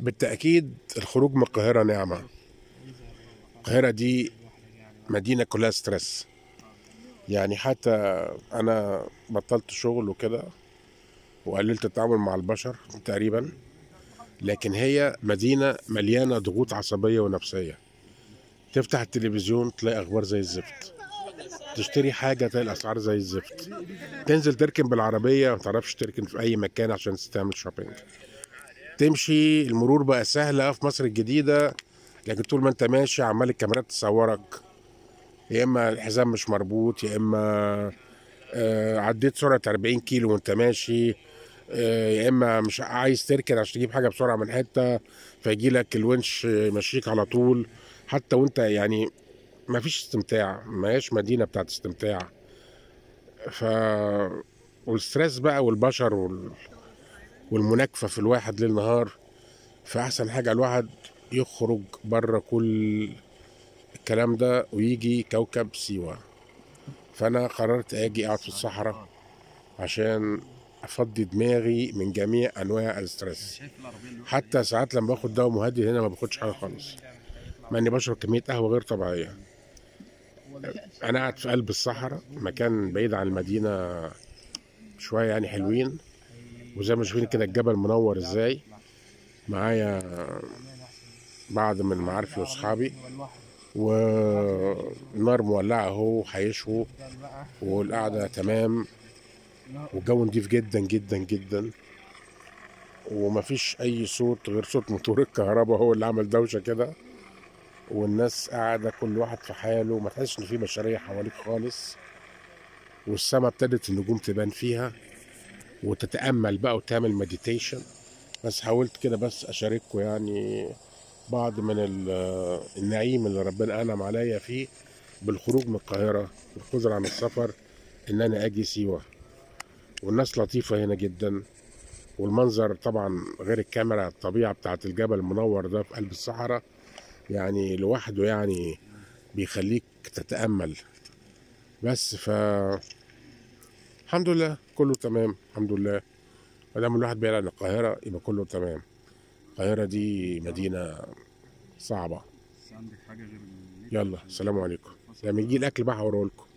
بالتأكيد الخروج من القاهرة نعمة القاهرة دي مدينة كلها ستريس يعني حتى أنا بطلت شغل وكده وقللت التعامل مع البشر تقريبا لكن هي مدينة مليانة ضغوط عصبية ونفسية تفتح التلفزيون تلاقي أخبار زي الزفت تشتري حاجة تلاقي الأسعار زي الزفت تنزل تركن بالعربية ما تعرفش تركن في أي مكان عشان تعمل شوبينج تمشي المرور بقى سهل أوي في مصر الجديدة لكن طول ما انت ماشي عمال الكاميرات تصورك يا اما الحزام مش مربوط يا اما آه، عديت سرعة 40 كيلو وانت ماشي آه، يا اما مش عايز تركن عشان تجيب حاجة بسرعة من حتة فيجي لك الونش يمشيك على طول حتى وانت يعني ما فيش استمتاع ما هيش مدينة بتاعت استمتاع ف والستريس بقى والبشر وال... والمناكفة في الواحد ليل نهار فأحسن حاجة الواحد يخرج بره كل الكلام ده ويجي كوكب سيوة فأنا قررت أجي أقعد في الصحراء عشان أفضي دماغي من جميع أنواع الستريس حتى ساعات لما باخد دواء مهدي هنا ما باخدش حاجة خالص مع إني بشرب كمية قهوة غير طبيعية أنا قاعد في قلب الصحراء مكان بعيد عن المدينة شوية يعني حلوين وزي ما شايفين كده الجبل منور ازاي معايا بعض من معارفي واصحابي والنار مولعة اهو هيشووا والقعدة تمام والجو نضيف جدا جدا جدا ومفيش أي صوت غير صوت موتور الكهرباء هو اللي عمل دوشة كده والناس قاعدة كل واحد في حاله ما تحسش إن في بشرية حواليك خالص والسما ابتدت النجوم تبان فيها وتتامل بقى وتعمل مديتيشن بس حاولت كده بس اشارككم يعني بعض من ال- النعيم اللي ربنا انعم عليا فيه بالخروج من القاهره والخزر عن السفر ان انا اجي سيوه والناس لطيفه هنا جدا والمنظر طبعا غير الكاميرا الطبيعه بتاعت الجبل المنور ده في قلب الصحراء يعني لوحده يعني بيخليك تتامل بس ف الحمد لله كله تمام الحمد لله ما دام الواحد بعيد عن القاهرة يبقى كله تمام القاهرة دي مدينة صعبة بس عندك حاجه غير ال- يلا السلام عليكم لما يجي الأكل بقى هوريه لكم